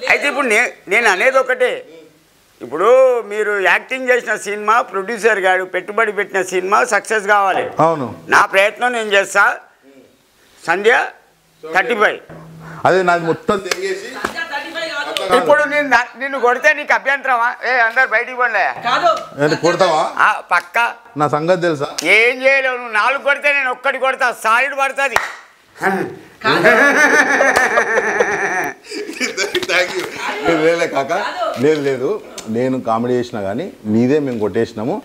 అయితే ఇప్పుడు నే నేను అనేది ఒకటే ఇప్పుడు మీరు యాక్టింగ్ చేసిన సినిమా ప్రొడ్యూసర్ గారు పెట్టుబడి పెట్టిన సినిమా సక్సెస్ కావాలి అవును నా ప్రయత్నం నేను చేస్తా సంధ్య థర్టీ ఫైవ్ అదే నాది మొత్తం తెగేసి ఇప్పుడు నేను నా- నిన్ను కొడితే నీకు అభ్యంతరమా ఏ అందరు బయటికి పండే కాదు ఏంటి కొడతావా పక్క నా సంగతి తెలుసా ఏం చేయలేవు నువ్వు నాలుగు కొడితే నేను ఒక్కటి కొడతా సాలిడ్ పడుతుంది లేదు లేలే కాక లేదు లేదు నేను కామెడీ చేసినా కానీ మీదే మేము కొట్టేసినాము